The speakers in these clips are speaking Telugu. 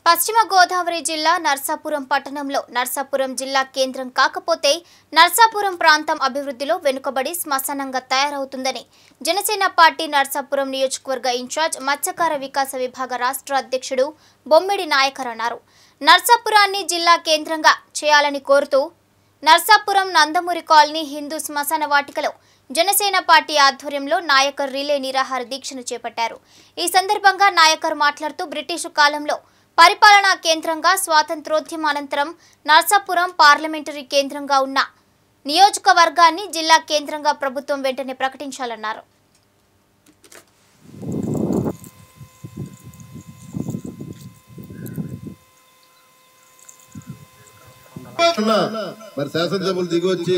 పశ్చిమ గోదావరి జిల్లా నర్సాపురం పట్టణంలో నర్సాపురం జిల్లా కేంద్రం కాకపోతే నర్సాపురం ప్రాంతం అభివృద్ధిలో వెనుకబడి శ్మశానంగా తయారవుతుందని జనసేన పార్టీ నర్సాపురం నియోజకవర్గ ఇన్ఛార్జ్ మత్స్యకార వికాస విభాగ రాష్ట్ర అధ్యక్షుడు బొమ్మిడి నాయకర్ అన్నారు నర్సాపురాన్ని జిల్లా కేంద్రంగా చేయాలని కోరుతూ నర్సాపురం నందమూరి కాలనీ హిందూ శ్మశాన వాటికలో జనసేన పార్టీ ఆధ్వర్యంలో నాయకర్ రిలే నిరాహార దీక్షను చేపట్టారు ఈ సందర్భంగా నాయకర్ మాట్లాడుతూ బ్రిటిషు కాలంలో పరిపాలనా కేంద్రంగా స్వాతంత్రోద్యమ అనంతరం నర్సాపురం పార్లమెంటరీ కేంద్రంగా ఉన్న నియోజకవర్గాన్ని జిల్లా కేంద్రంగా ప్రభుత్వం వెంటనే ప్రకటించాలన్నారు ఉన్నా, మరి శాసనసభలు దిగొచ్చి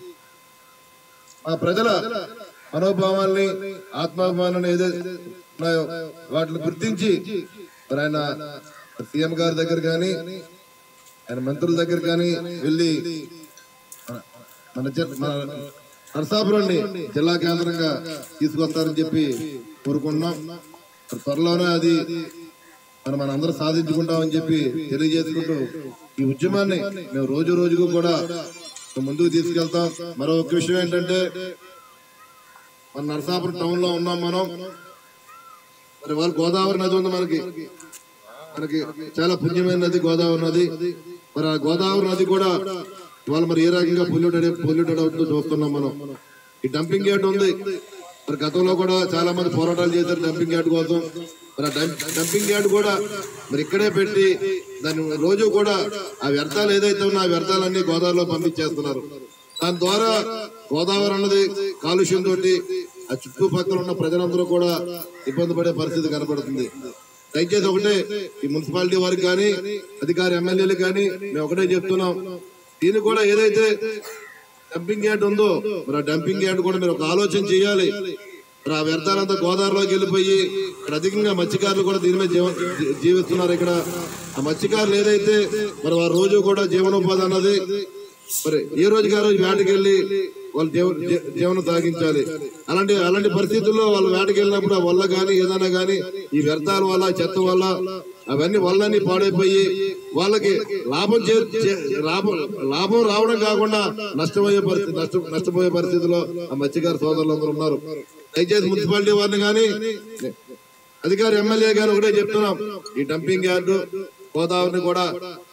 ఆ ప్రజల మనోభావాల్ని ఆత్మాభిమానాన్ని ఏదైతే ఉన్నాయో వాటిని గుర్తించి మరి ఆయన సీఎం గారి దగ్గర కానీ ఆయన మంత్రుల దగ్గర కానీ వెళ్ళి మన- మన జ- మన నరసాపురాన్ని జిల్లా కేంద్రంగా తీసుకొస్తారని చెప్పి కోరుకుంటున్నాం మరి త్వరలోనే అది మనం మనందరం సాధించుకుంటామని చెప్పి తెలియజేసుకుంటూ ఈ ఉద్యమాన్ని మేము రోజు రోజుకు కూడా ముందుకు తీసుకెళ్తాం మరో ఒక విషయం ఏంటంటే మన నరసాపురం టౌన్ లో ఉన్నాం మనం మరి వాళ్ళు గోదావరి నది ఉంది మనకి మనకి చాలా పుణ్యమైన నది గోదావరి నది మరి ఆ గోదావరి నది కూడా ఇవాళ మరి ఏ రకంగా పొల్యూటెడ్ పొల్యూటెడ్ అవుతుందో చూస్తున్నాం మనం ఈ డంపింగ్ యార్డ్ ఉంది మరి గతంలో కూడా చాలా మంది పోరాటాలు చేశారు డంపింగ్ యార్డ్ కోసం మరి ఆ డం- డంపింగ్ యార్డ్ కూడా మరి ఇక్కడే పెట్టి దాన్ని రోజు కూడా ఆ వ్యర్థాలు ఏదైతే ఉన్నా ఆ వ్యర్థాలన్నీ గోదావరిలో పంపించేస్తున్నారు దాని ద్వారా గోదావరి అన్నది కాలుష్యం తోటి ఆ చుట్టుపక్కల ఉన్న ప్రజలందరూ కూడా ఇబ్బంది పడే పరిస్థితి కనబడుతుంది దయచేసి ఒకటే ఈ మున్సిపాలిటీ వారికి కానీ అధికారి ఎమ్మెల్యేలు కానీ మేము ఒకటే చెప్తున్నాం దీన్ని కూడా ఏదైతే డంపింగ్ యార్డ్ ఉందో మరి ఆ డంపింగ్ యార్డ్ కూడా మీరు ఒక ఆలోచన చేయాలి మరి ఆ వ్యర్థాలంతా గోదావరిలోకి వెళ్ళిపోయి ఇక్కడ అధికంగా మత్స్యకారులు కూడా దీని మీద జీవ- జీ- జీవిస్తున్నారు ఇక్కడ ఆ మత్స్యకారులు ఏదైతే మరి వారు రోజు కూడా జీవనోపాధి అన్నది మరి ఏ రోజుకి ఆ రోజు వేటకి వెళ్ళి వాళ్ళు జీవ జీ- జీవనం సాగించాలి అలాంటి అలాంటి పరిస్థితుల్లో వాళ్ళు వేటకి వెళ్ళినప్పుడు ఆ వల్ల కానీ ఏదైనా కానీ ఈ వ్యర్థాల వల్ల చెత్త వల్ల అవన్నీ వల్లన్నీ పాడైపోయి వాళ్ళకి లాభం చే చే- లాభం లాభం రావడం కాకుండా నష్టపోయే పరిస్థితి నష్ట నష్టపోయే పరిస్థితిలో ఆ మత్స్యకార సోదరులు అందరూ ఉన్నారు దయచేసి మున్సిపాలిటీ వారిని కానీ అధికారి ఎమ్మెల్యే గారు ఒకటే చెప్తున్నాం ఈ డంపింగ్ యార్డు గోదావరిని కూడా